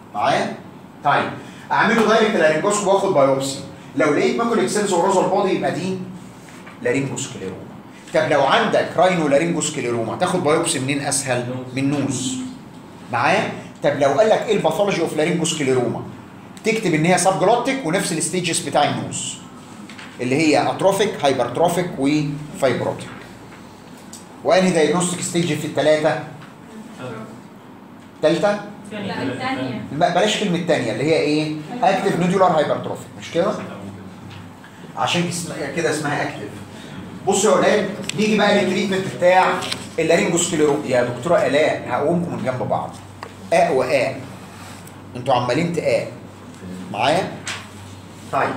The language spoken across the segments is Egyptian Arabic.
معايا طيب اعمله دايركت لارنجوسكوب واخد بايوبسي لو لقيت ماكل اكسنس ورازل بودي يبقى دي لارنجوسكليروما طب لو عندك راينو لارنجوسكليروما تاخد بايوبسي منين اسهل من نوز معايا طب لو قال لك ايه الباثولوجي اوف لارنجوسكليروما تكتب ان هي سب جلوتيك ونفس الستيجز بتاع النوز اللي هي اتروفيك هايبرتروفيك وفايبروتيك وانهي دايجنوستيك ستيج في الثلاثه ثالثه لا الثانية بلاش كلمه ثانيه اللي هي ايه اكتف نودولار هايبرتروفيك مش كده عشان اسمها- كده اسمها اكتف بصوا يا ولاد نيجي بقى للتريتمنت بتاع اللارينجوسكليروما يا دكتوره الاء هقومكم من جنب بعض اء واء انتوا عمالين تاء معايا طيب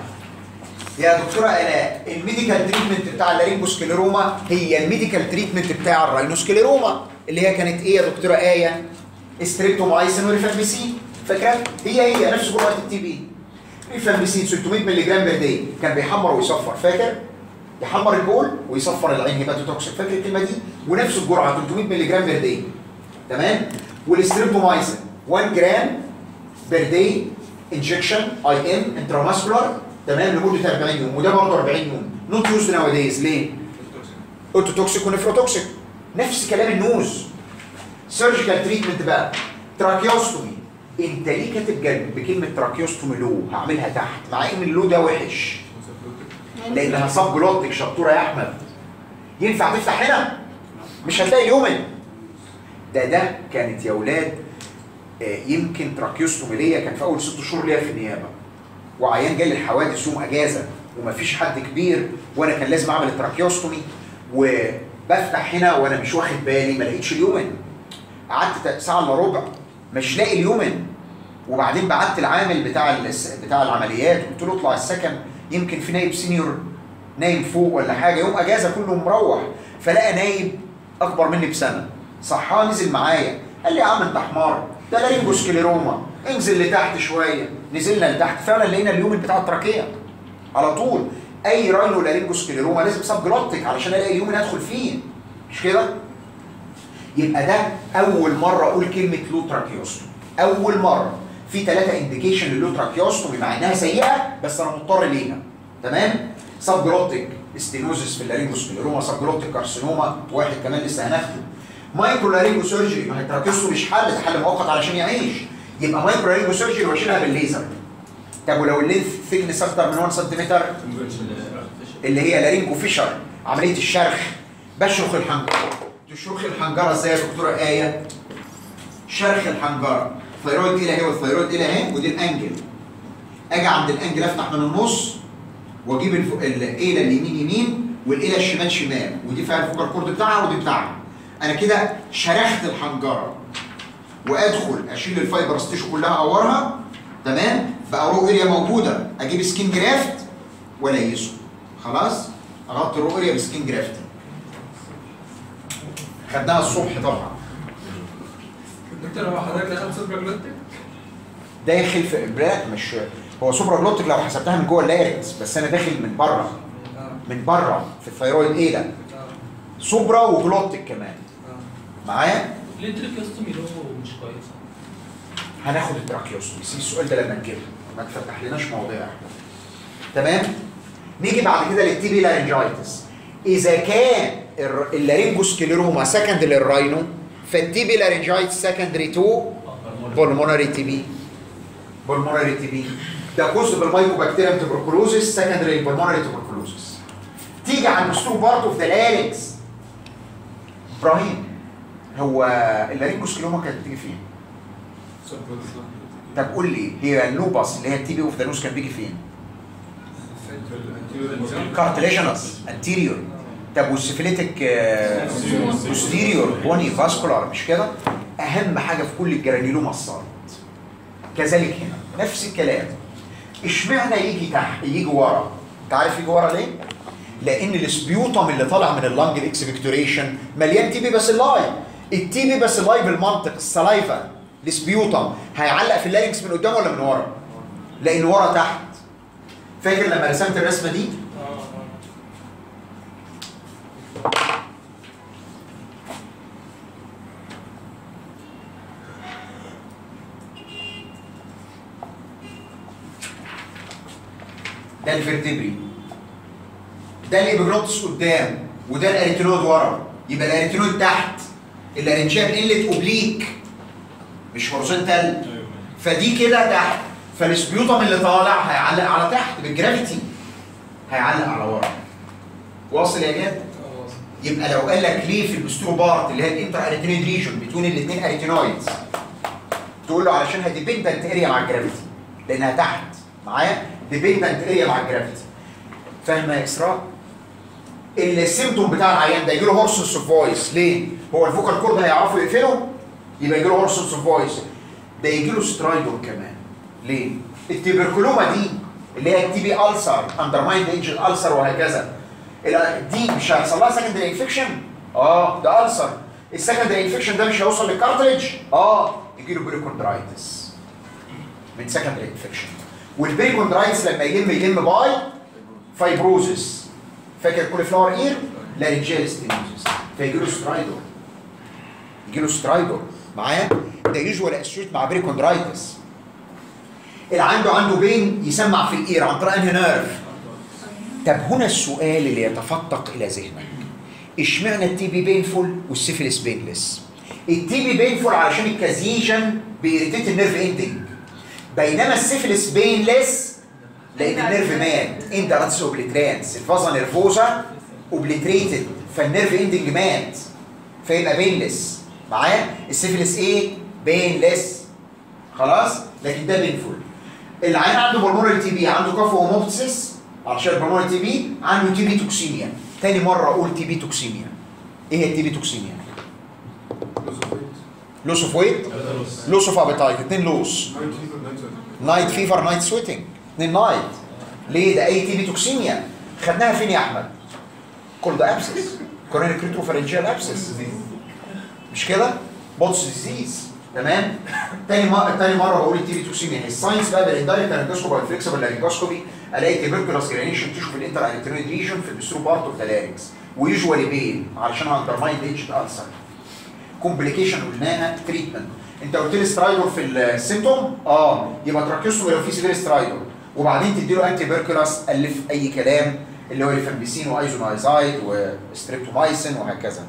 يا دكتوره الاء الميديكال تريتمنت بتاع اللارينجوسكليروما هي الميديكال تريتمنت بتاع الراينوسكليروما اللي هي كانت ايه يا دكتوره ايه ستريبتومايسين وريفامبيسين فاكره هي هي نفس جرعه التي بي ريفامبيسين 600 مللي جرام بير داي كان بيحمر ويصفر فاكر يحمر البول ويصفر العين هيباتوتوكسيك فاكر الكلمه دي ونفس الجرعه 300 مللي جرام بير داي تمام والستريبتومايسين 1 جرام بير داي انجكشن اي ام انتراماسكولار تمام لمده 40 يوم وده برضه 40 يوم نوت يوز ناو دايز ليه؟ اوتوتوكسيك ونفروتوكسيك نفس كلام النوز سيرجيكال تريتمنت بقى تراكيوستومي انت ليه كاتب جنب بكلمه تراكيوستومي لو هعملها تحت مع ان اللو ده وحش لانها صب جلوتك شطوره يا احمد ينفع تفتح هنا مش هتلاقي اليومن ده ده كانت يا ولاد آه، يمكن تراكيوستومي ليا كان في اول ست شهور ليا في النيابه وعيان جالي الحوادث يوم اجازه ومفيش حد كبير وانا كان لازم اعمل التراكيوستومي وبفتح هنا وانا مش واخد بالي ما لقيتش اليومن قعدت ساعه الا ربع مش لاقي اليومن وبعدين بعت العامل بتاع الس- بتاع العمليات قلت له اطلع السكن يمكن في نايب سينيور نايم فوق ولا حاجه يوم اجازه كله مروح فلقى نايب اكبر مني بسنه صحاه نزل معايا قال لي يا عم انت حمار ده لارينجوسكليروما انزل لتحت شويه نزلنا لتحت فعلا لقينا اليومن بتاع التراكيه على طول اي راينو لارينجوسكليروما لازم سب جلوتيك علشان الاقي اليومن ادخل فيه مش كده؟ يبقى ده اول مره اقول كلمه لو تراكيوستومي اول مره في ثلاثه انديكيشن للو تراكيوستومي مع انها سيئه بس انا مضطر ليها تمام سب جلوتيك ستينوزس في اللارينجوسكليروما سب جلوتيك كارسينوما واحد كمان لسه هناخده مايكرو لارينجو سيرجري ما هي التراكيوستومي مش حل ده حل مؤقت علشان يعيش يبقى مايكرو لارينجو سيرجري واشيلها بالليزر طب ولو اللينث ثيكنس اكتر من 1 سنتيمتر اللي هي لارينجو فيشر عمليه الشرخ بشرخ الحنجره تشرخ الحنجره ازاي يا دكتوره ايه شرخ الحنجره الثيرويد دي اهي والثيرويد دي اهي ودي الانجل اجي عند الانجل افتح من النص واجيب الف... الايله اليمين يمين والايله الشمال شمال ودي فيها الفوكال كورد بتاعها ودي بتاعها انا كده شرخت الحنجره وادخل اشيل الفايبر ستيشو كلها اورها تمام بقى رو اريا موجوده اجيب سكين جرافت واليسه خلاص اغطي الرو اريا بسكين جرافت خدناها الصبح طبعا دكتور هو حضرتك دخلت سوبر جلوتك؟ داخل في لا مش هو سوبرا جلوتيك لو حسبتها من جوه اللارنكس بس انا داخل من بره اه من بره في الثيرويد ايه ده اه سوبرا وجلوتيك كمان اه معايا ليه التريكيوستومي له مش كويس؟ هناخد التراكيوستومي سيب السؤال ده لما نجيبه ما تفتحلناش مواضيع تمام نيجي بعد كده للتي بي لارنجايتس اذا كان الر- اللارينجوسكليروما سكند للراينو فالتي بي لارنجايتس سكندري تو بولمونري تي بي بولمونري تي بي ده جزء بالمايكوبكتيريم تبركلوزيس سكندري بولمونري تبركلوزيس تيجي على المستور بارت اوف ذا لارنكس ابراهيم هو اللارينجوسكليروما كانت بتيجي فين؟ طب قول لي هي اللوباس اللي هي التي بي اوف ذا نوز كان بيجي فين؟ كارتليجنس انتيريور طب والسيفيليتك بوستيريور بوني فاسكولار مش كده؟ اهم حاجه في كل الجرانيلوما الصارت كذلك هنا نفس الكلام اشمعنى يجي تحت يجي ورا انت عارف يجي ورا ليه؟ لان السبيوتم اللي طالع من اللنج الاكسبكتوريشن مليان تي بي باسيلاي التي بي باسيلاي بالمنطق السلايفا السبيوتم هيعلق في اللارنكس من قدام ولا من ورا؟ لان ورا تحت فاكر لما رسمت الرسمه دي؟ ده الفرتبري ده الابيجلوتس قدام وده الاريتينويد ورا يبقى الاريتينويد تحت اللارنجيال انلت اوبليك مش هورزونتال فدي كده تحت فالسبيوتم اللي طالع هيعلق على تحت بالجرافيتي هيعلق على ورا واصل يا جاد يبقى لو قال لك ليه في البسترو بارت اللي هي الانتر اريتينويد ريجون بتوين الاثنين اريتينويدز تقول له علشان ديبندنت اريا مع الجرافيتي لانها تحت معايا ديبندنت اريا مع الجرافيتي فاهمه يا اسراء السيمتوم بتاع العيان ده يجي له هورسنس اوف فويس ليه هو الفوكال كورد هيعرفوا يقفله يبقى يجي له هورسنس اوف فويس ده يجي له سترايدور كمان ليه التبركلوما دي اللي هي التي بي السر اندرمايند انجل السر وهكذا ال- دي مش هيحصل لها سكندري انفكشن اه ده السر السكندري انفكشن ده مش هيوصل للكارتريج اه يجي له بريكوندرايتس من سكندري انفكشن والبريكوندرايتس لما يلم يلم باي فايبروزس فاكر كل فلاور اير لارنجيال ستينوزس فيجي له سترايدور يجي له سترايدور معايا ده يوجوال اسوشيت مع بريكوندرايتس اللي عنده عنده بين يسمع في الاير عن طريق انهي نيرف طب هنا السؤال اللي يتفتق الى ذهنك اشمعنى التي بي بينفول والسيفيلس بينلس التي بي بينفول علشان الكازيجن بيريتيت النيرف اندنج بينما السيفيلس بينلس لان النيرف مات انت راتس اوبليترانس الفازا نيرفوزا اوبليتريتد فالنيرف اندنج مات فيبقى بينلس معايا السيفيلس ايه بينلس خلاص لكن ده بينفول العيان عنده بالمونري تي بي عنده كف وموبتسس عشان بالمونري تي بي عنده تي بي توكسيميا تاني مره اقول تي بي توكسيميا ايه هي التي بي توكسيميا لوس اوف ويت لوس اوف ابيتايت اتنين لوس نايت فيفر نايت سويتنج اتنين نايت ليه ده اي تي بي توكسيميا خدناها فين يا احمد كولد ابسس كورونيك ريتروفارنجيال ابسس مش كده بوتس ديزيز تمام تاني مره تاني مره بقول التي بي توكسيميا الساينس بقى بالاندايركت لارنجوسكوبي والفليكسبل لارنجوسكوبي الاقي تيبركلوس جرانيشن تيشو في الانتر اريترويد ريجن في البسترو بارت اوف ذا لارنكس ويوجوالي بين علشان اندرماين ايدج السر كومبليكيشن قلناها تريتمنت انت قلت لي سترايدور في السيمتوم اه يبقى تركزوا لو في سيفير سترايدور وبعدين تدي له انتي بيركولاس الف اي كلام اللي هو ريفامبيسين وايزونايزايد وستريبتومايسين وهكذا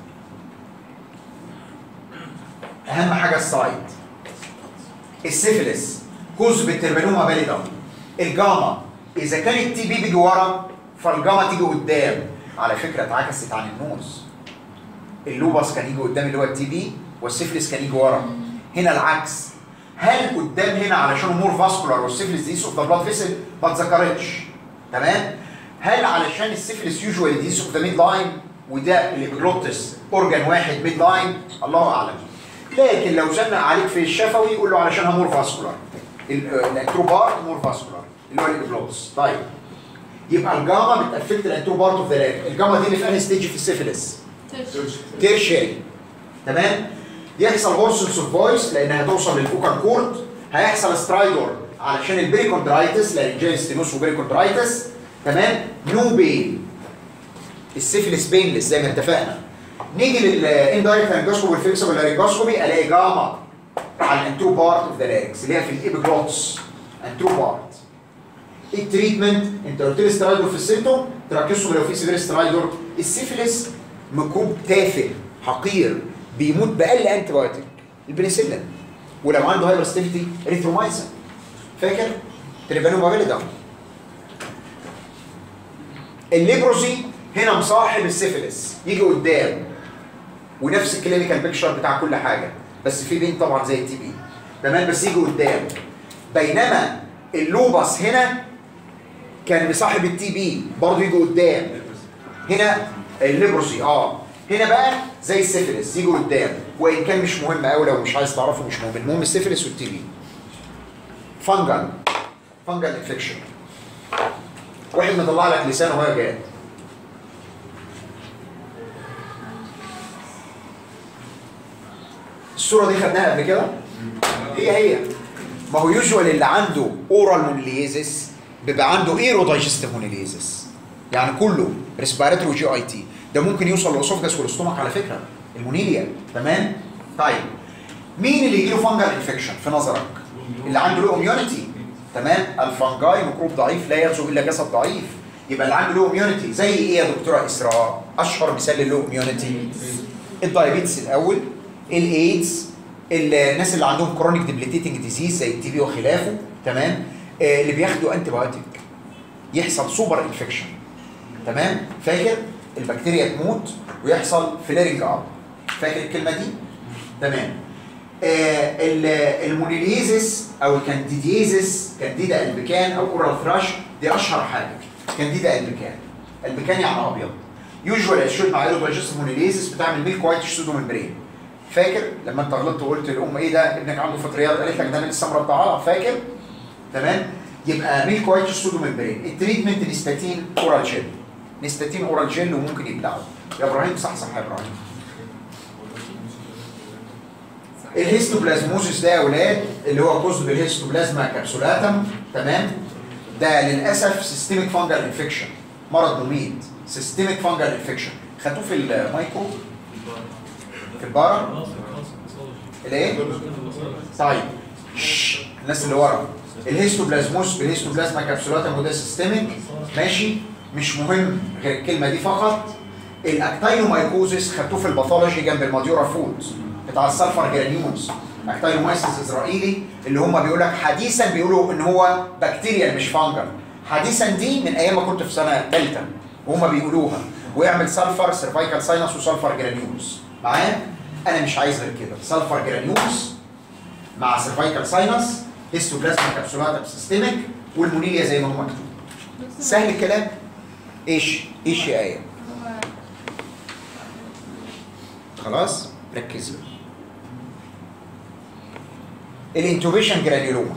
اهم حاجه السايد السيفيلس كوز بالتربينوما باليدم الجاما اذا كان التي بي بيجي ورا فالجاما تيجي قدام على فكره اتعكست عن النوز اللوبس كان يجي قدام اللي هو التي بي والسيفلس كان يجي ورا هنا العكس هل قدام هنا علشان مور فاسكولار والسيفلس ديس اوف ذا بلاد فيسل ما اتذكرتش تمام هل علشان السيفلس يوجوالي ديس اوف ذا ميد لاين وده اللي بجلوتس اورجان واحد ميد لاين الله اعلم لكن لو زنق عليك في الشفوي يقول له علشانها مور فاسكولار الانتروبارت مور فاسكولار اللي هو الجلوتس طيب يبقى الجاما بتافكت الانتروبارت اوف ذا لاج الجاما دي اللي في انهي ستيج في السيفلس تيرشري تمام يحصل هورسنس اوف فويس لان هتوصل للفوكال كورد هيحصل سترايدور علشان البريكوندرايتس لارنجيال ستينوس وبريكوندرايتس تمام نو بين السيفلس بينلس زي ما اتفقنا نيجي للاندايركت لارنجوسكوبي والفليكسبل لارنجوسكوبي الاقي جاما على الانترو بارت اوف ذا لارنكس اللي هي في الابيجلوتس انترو بارت التريتمنت انت قلت لي سترايدور في السيمتوم تركزوا لو في سيفير سترايدور السيفلس ميكروب تافه حقير بيموت باقل انتي بايوتيك البنسلين ولو عنده هايبر ستيفيتي ريثرومايسين فاكر تريبانوما فاليدا الليبروسي هنا مصاحب السيفلس يجي قدام ونفس الكلينيكال بيكشر بتاع كل حاجه بس في بين طبعا زي التي بي تمام بس يجي قدام بينما اللوبس هنا كان مصاحب التي بي برضه يجي قدام هنا الليبروسي اه هنا بقى زي السيفلس يجي قدام وان كان مش مهم قوي لو مش عايز تعرفه مش مهم المهم السيفلس والتي بي فانجل فانجل انفكشن واحد مطلع لك لسانه وهو جاد الصوره دي خدناها قبل كده هي هي ما هو يوجوال اللي عنده اورال مونيليزس بيبقى عنده ايرو دايجستيف مونيليزس يعني كله ريسبيراتوري وجي اي تي ده ممكن يوصل للاسوفجس والاستومك على فكره المونيليا تمام طيب مين اللي يجي له فانجل انفكشن في نظرك اللي عنده له اميونيتي تمام الفنجاي ميكروب ضعيف لا يغزو الا جسد ضعيف يبقى اللي عنده له اميونيتي زي ايه يا دكتوره اسراء اشهر مثال للو اميونيتي الدايابيتس الاول الايدز الناس اللي عندهم كرونيك ديبليتيتنج ديزيز زي التي بي وخلافه تمام آه اللي بياخدوا انتي بايوتيك يحصل سوبر انفكشن تمام فاكر البكتيريا تموت ويحصل فليرنج اب فاكر الكلمه دي تمام آه ال- المونيليزيس او الكانديديزيس كانديدا البكان او اورال ثراش دي اشهر حاجه كانديدا البكان البكان يعني ابيض يوجوال اشود مع ايلوباجيس مونيليزيس بتعمل ميلك وايت سودو ممبرين فاكر لما انت غلطت وقلت لام ايه ده ابنك عنده فطريات قالت لك ده من السمره بتاعها فاكر تمام يبقى ميلك وايت سودو ممبرين التريتمنت نستاتين اورال جيل نستاتين اورال جيل وممكن يبلعه يا ابراهيم صح صح يا ابراهيم الهيستوبلازموزيس ده يا اولاد اللي هو كوزد بالهيستوبلازما كابسولاتم تمام ده للاسف سيستميك فانجل انفكشن مرض مميت سيستميك فانجل انفكشن خدوه في المايكرو في البارا الايه طيب شش، الناس اللي ورا الهيستوبلازموس بالهيستوبلازما كابسولاتم وده سيستميك ماشي مش مهم غير الكلمه دي فقط الاكتاينومايكوزيس خدوه في الباثولوجي جنب الماديورا فود بتاع السلفر جرانيولز اكتاينومايسيس اسرائيلي اللي هم بيقول لك حديثا بيقولوا ان هو بكتيريا مش فانجل حديثا دي من ايام ما كنت في سنه ثالثه وهم بيقولوها ويعمل سلفر سيرفايكال ساينس وسلفر جرانيولز معايا انا مش عايز غير كده سلفر جرانيولز مع سيرفايكال ساينس هيستوبلازما كابسولاتم سيستميك والمونيليا زي ما هو مكتوب سهل الكلام ايش ايش يا ايه خلاص ركزوا الانتوبيشن جرانيولوما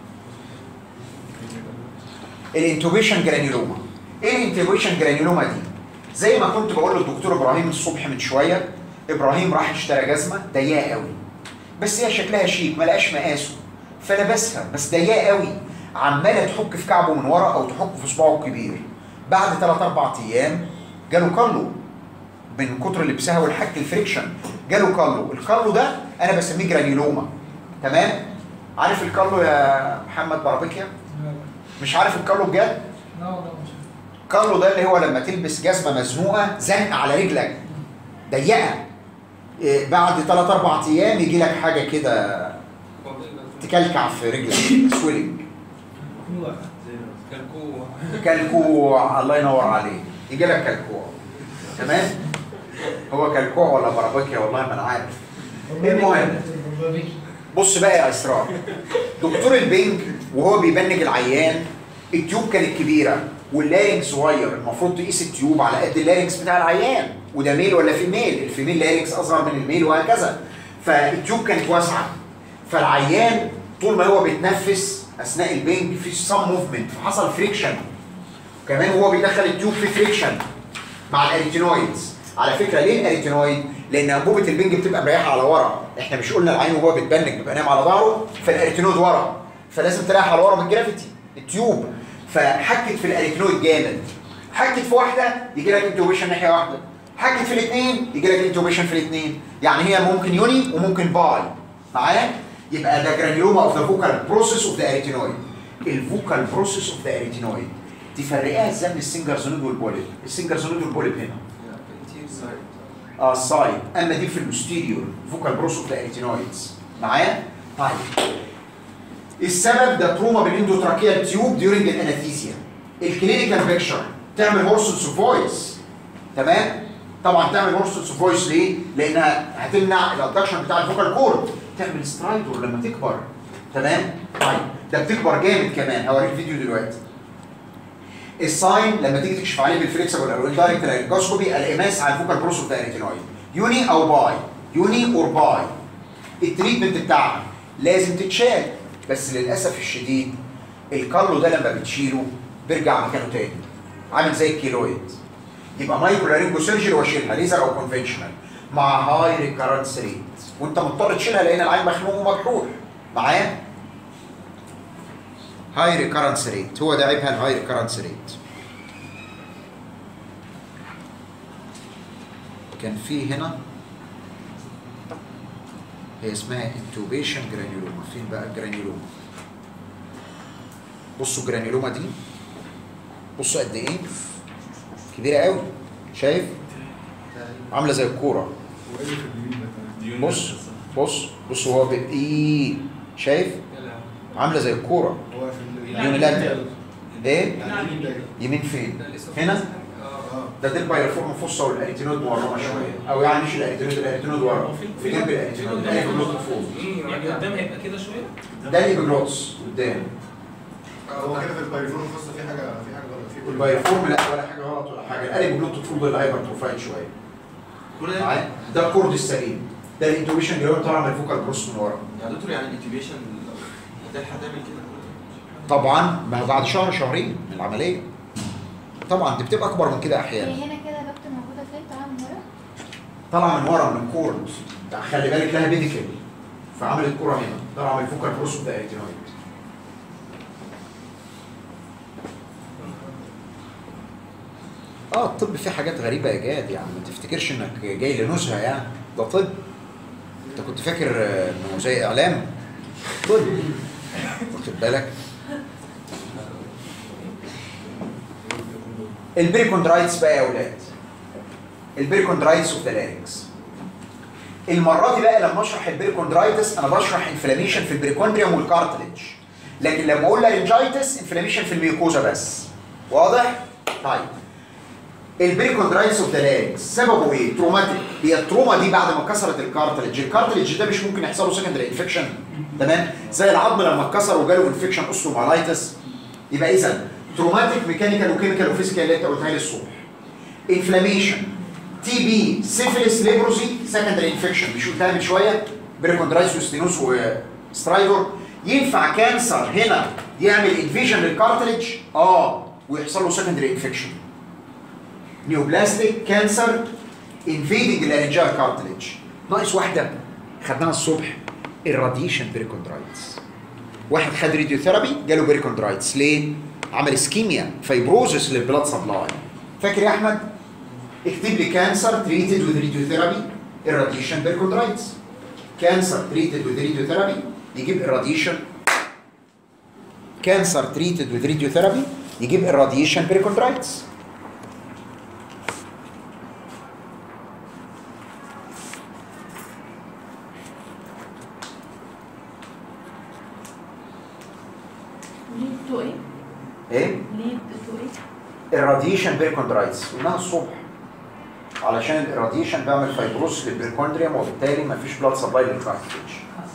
الانتوبيشن جرانيولوما ايه الانتوبيشن جرانيولوما دي زي ما كنت بقول للدكتور ابراهيم الصبح من شويه ابراهيم راح اشترى جزمه ضيقه قوي بس هي شكلها شيك ما لقاش مقاسه فلبسها بس ضيقه قوي عماله تحك في كعبه من ورا او تحك في صباعه الكبير بعد 3 4 ايام جاله كارلو من كتر لبسها والحك الفريكشن جاله كارلو الكارلو ده انا بسميه جرانيولوما تمام عارف الكارلو يا محمد برابيكيا مش عارف الكارلو بجد لا والله مش كارلو ده اللي هو لما تلبس جزمه مزنوقه زنقه على رجلك ضيقه إيه، بعد 3 4 ايام يجي لك حاجه كده تكلكع في رجلك سويلنج كلكوع كلكوع الله ينور عليك يجي لك كلكوع تمام هو كلكوع ولا برابيكيا والله ما انا عارف المهم بص بقى يا اسراء دكتور البنج وهو بيبنج العيان التيوب كانت كبيره واللارنج صغير المفروض تقيس التيوب على قد اللارنكس بتاع العيان وده ميل ولا فيميل الفيميل لارنكس اصغر من الميل وهكذا فالتيوب كانت واسعه فالعيان طول ما هو بيتنفس اثناء البنج في سم موفمنت فحصل فريكشن كمان هو بيدخل التيوب في فريكشن مع الاريتينويدز على فكره ليه الاريتينويد لان انبوبه البنج بتبقى مريحه على ورا احنا مش قلنا العين وهو بيتبنج بيبقى نايم على ظهره فالاريتينويد ورا فلازم تريح على ورا بالجرافيتي التيوب فحكت في الاريتينويد جامد حكت في واحده يجي لك انتوبيشن ناحيه واحده حكت في الاثنين يجي لك انتوبيشن في الاثنين يعني هي ممكن يوني وممكن باي معايا يبقى ده جرانيوما اوف ذا فوكال بروسيس اوف ذا اريتينويد الفوكال بروسيس اوف ذا اريتينويد تفرقها ازاي من السنجرزونيد والبوليب السنجرزونيد والبوليب هنا اه السايد اما دي في البوستيريور فوكال بروس اوف ذا اريتينويدز معايا طيب السبب ده تروما بالاندوتراكيال تيوب ديورنج الاناثيزيا الكلينيكال بيكتشر تعمل هورسونس فويس تمام طبعا تعمل هورسونس فويس ليه لانها هتمنع الادكشن بتاع الفوكال كورد تعمل سترايدور لما تكبر تمام طيب ده بتكبر جامد كمان هوريك فيديو دلوقتي الساين لما تيجي تكشف عليه بالفليكسبل او الدايركت لارنجوسكوبي الاماس على الفوكال بروس اوف ذا ريتينويد يوني او باي يوني اور باي التريتمنت بتاعها لازم تتشال بس للاسف الشديد الكارلو ده لما بتشيله بيرجع مكانه تاني عامل زي الكيلويد يبقى مايكرو لارينجو سيرجري واشيلها ليزر او كونفنشنال مع هاي ريكارنس ريت وانت مضطر تشيلها لان العين مخنوق ومجروح معايا هاي ريكارنس ريت هو ده عيبها الهاي ريكارنس ريت كان في هنا هي اسمها انتوبيشن جرانيولوما فين بقى الجرانيولوما بصوا الجرانيولوما دي بصوا قد ايه كبيره قوي شايف عامله زي الكوره بص بص بص هو بايه شايف عامله زي الكوره هو في يونيلاترال ايه ال يمين فين هنا ده دي البايرفورم فوسا والاريتينود مورمه شويه او يعني مش الاريتينود الاريتينود ورا في جنب الاريتينود ده اللي بيبلوت فوق يعني قدام هيبقى كده شويه ده اللي بيبلوتس قدام هو كده في البايفون الخاصه في حاجه في حاجه غلط في والبايرفورم لا ولا حاجه غلط ولا حاجه القلب بلوت فوق اللي هايبر تروفايد شويه كل ده معايا ده الكورد السليم ده الانتوبيشن جراوند طالع من الفوكال بروس من ورا يا دكتور يعني الانتيبيشن هتلحق تعمل كده طبعا ما هو بعد شهر شهرين من العمليه طبعا دي بتبقى اكبر من كده احيانا هي هنا كده يا دكتور موجوده فين طالعه من ورا طالعه من ورا من الكورد ده خلي بالك لها بيديكل فعملت كوره هنا طالعه من الفوكال بروس بتاع الاريتينويد اه الطب فيه حاجات غريبه يا جاد يعني ما تفتكرش انك جاي لنزهه يعني ده طب انت كنت فاكر آه، انه زي اعلام طب واخد بالك البريكوندرايتس بقى يا اولاد البريكوندرايتس اوف ذا لارynx المره دي بقى لما اشرح البريكوندرايتس انا بشرح انفلاميشن في البريكوندريوم والكارتلج لكن لما اقول لارنجايتس انفلاميشن في الميوكوزا بس واضح طيب البريكوندرايتس اوف ذا لارynx سببه ايه تروماتيك هي التروما دي بعد ما كسرت الكارتلج الكارتلج ده مش ممكن يحصل له سكندري انفكشن تمام زي العظم لما اتكسر وجاله انفكشن اوستومالايتس يبقى اذا تروماتيك ميكانيكال وكيميكال وفيزيكال اللي انت قلتها لي الصبح انفلاميشن تي بي سيفيلس ليبروسي سكندري انفكشن مش قلتها من شويه بريكوندرايتس وستينوس وسترايدور ينفع كانسر هنا يعمل انفيجن للكارتلج اه ويحصل له سكندري انفكشن نيوبلاستيك كانسر انفيدنج الارنجال كارتلج ناقص واحده خدناها الصبح الراديشن بريكوندرايتس واحد خد راديوثيرابي جاله بريكوندرايتس ليه؟ عمل اسكيميا فايبروزس للبلاد سبلاي فاكر يا احمد؟ اكتب لي كانسر تريتد وذ راديوثيرابي الراديشن بريكوندرايتس كانسر تريتد وذ راديوثيرابي يجيب الراديشن كانسر تريتد وذ راديوثيرابي يجيب الراديشن بريكوندرايتس ليد تو ايه؟ ايه؟ ليد تو ايه؟ الراديشن بيركوندرايتس قلناها الصبح علشان الراديشن بيعمل فايبروس للبيركوندريوم وبالتالي مفيش بلاد سبلاي للكارتلج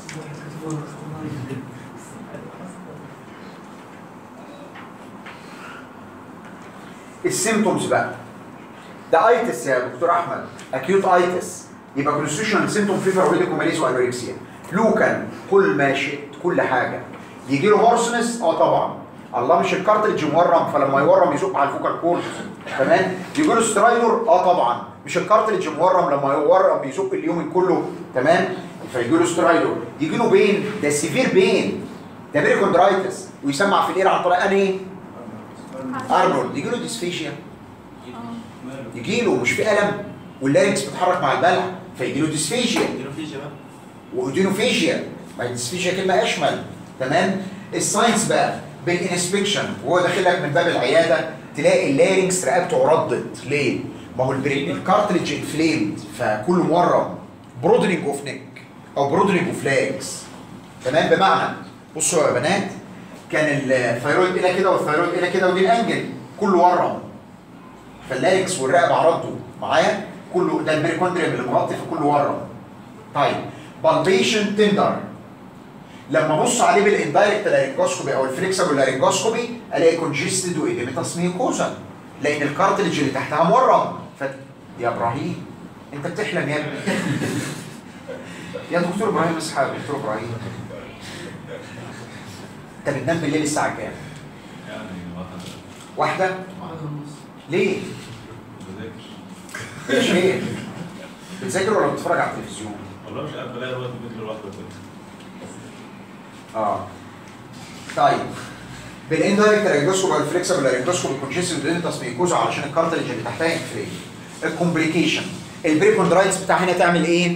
السيمتومز بقى ده ايتس يا دكتور احمد اكيوت ايتس يبقى كونستيوشنال سيمتوم فيفر وريديكوماليز وانوركسيا لوكان كل ما شئت كل حاجه يجي له هورسنس اه طبعا الله مش الكارتلج مورم فلما يورم يزق على الفوكال كورد تمام يجي له سترايدور اه طبعا مش الكارتلج مورم لما يورم يزق اليومين كله تمام فيجي له سترايدور يجي له بين ده سيفير بين ده بريكوندرايتس ويسمع في الاير عن طريق انهي ارنولد يجي له ديسفيشيا يجي له مش في الم واللارنكس بتتحرك مع البلع فيجي له ديسفيشيا اديله فيجا بقى واودينوفيجيا ما الديسفيجيا كلمه اشمل تمام الساينس بقى بالانسبكشن وهو داخل لك من باب العياده تلاقي اللارنكس رقبته ردت ليه؟ ما هو البري- الكارتلج انفليمد فكله مورم برودنينج اوف نيك او برودنينج اوف لاجز تمام بمعنى بصوا يا بنات كان الثيرويد الى كده والثيرويد الى كده ودي الانجل كله ورم فاللارنكس والرقبه عرضوا معايا كله ده البريكوندريوم اللي مغطي فكله ورم طيب بالبيشن تندر لما ابص عليه بالاندايركت لارنجوسكوبي او الفليكسبل لارنجوسكوبي الاقي كونجستد وايديميتاس ميوكوزا لان الكارتلج اللي تحتها مورم ف يا ابراهيم انت بتحلم يا ابني يا دكتور ابراهيم اسحاق دكتور ابراهيم انت بتنام بالليل الساعه كام؟ يعني واحده واحدة ونص ليه؟ بذاكر مش ايه؟ بتذاكر ولا بتتفرج على التلفزيون؟ والله مش عارف بلاقي وقت البيت لوحده كده اه طيب بالاندايركت لارنجوسكوبي او الفليكسبل لارنجوسكوبي كونجستد ودينتاس ميكوزا علشان الكارتلج اللي تحتها انفليم الكومبليكيشن البريكوندرايتس بتاع هنا تعمل ايه؟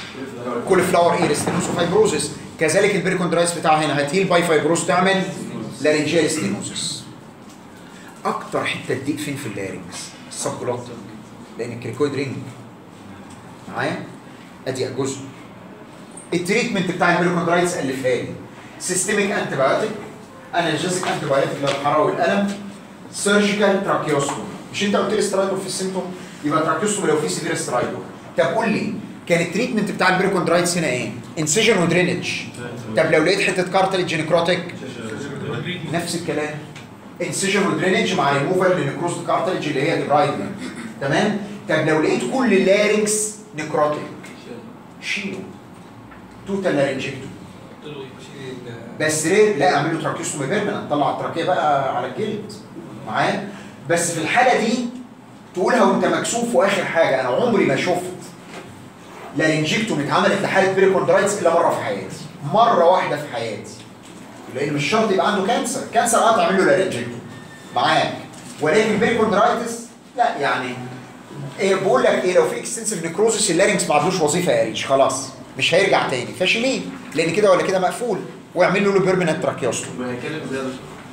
كل فلاور ايرس فايبروزس كذلك البريكوندرايتس بتاع هنا هتهيل باي فايبروز تعمل لارنجيال ستينوزس اكتر حته تضيق فين في اللارنجز السبجلوتيك لان الكريكويد رينج معايا ادي جزء التريتمنت بتاع الميلوكوندرايتس الفها لي سيستميك انتي بايوتيك انالجيزيك انتي بايوتيك للحراره والالم سيرجيكال تراكيوستوم مش انت قلت لي سترايدور في السيمتوم يبقى تراكيوستوم لو في سيفير سترايدور طب قول لي كان التريتمنت بتاع الميلوكوندرايتس هنا ايه انسيجن ودرينج طب لو لقيت حته كارتلج نيكروتيك نفس الكلام انسيجن ودرينج مع ريموفال لنكروز كارتلج اللي هي درايدمنت تمام طب لو لقيت كل اللارنكس نيكروتيك شيله توتال لارنجكتوم قلت له يمشي بس ليه لا اعمل له تراكيوستومي بيرمننت طلع التراكيه بقى على الجلد معايا بس في الحاله دي تقولها وانت مكسوف واخر حاجه انا عمري ما شفت لارنجكتومي اتعملت لحاله بريكوندرايتس الا مره في حياتي مره واحده في حياتي لان مش شرط يبقى عنده كانسر كانسر اه تعمل له لارنجكتومي معاك ولكن بريكوندرايتس لا يعني إيه بقول لك ايه لو في اكستنسيف نيكروزس اللارنكس ما عندوش وظيفه يا ريش خلاص مش هيرجع تاني فشيليه لان كده ولا كده مقفول واعمل له بيرمننت تراكيوستوم يبقى هيتكلم زياده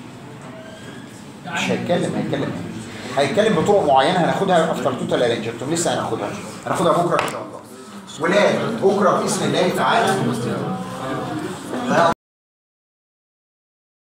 مش هيتكلم هيتكلم هيتكلم بطرق معينه هناخدها افتر توتال لارنجكتوم لسه هناخدها هناخدها بكره ان شاء الله ولاد بكره باذن الله تعالى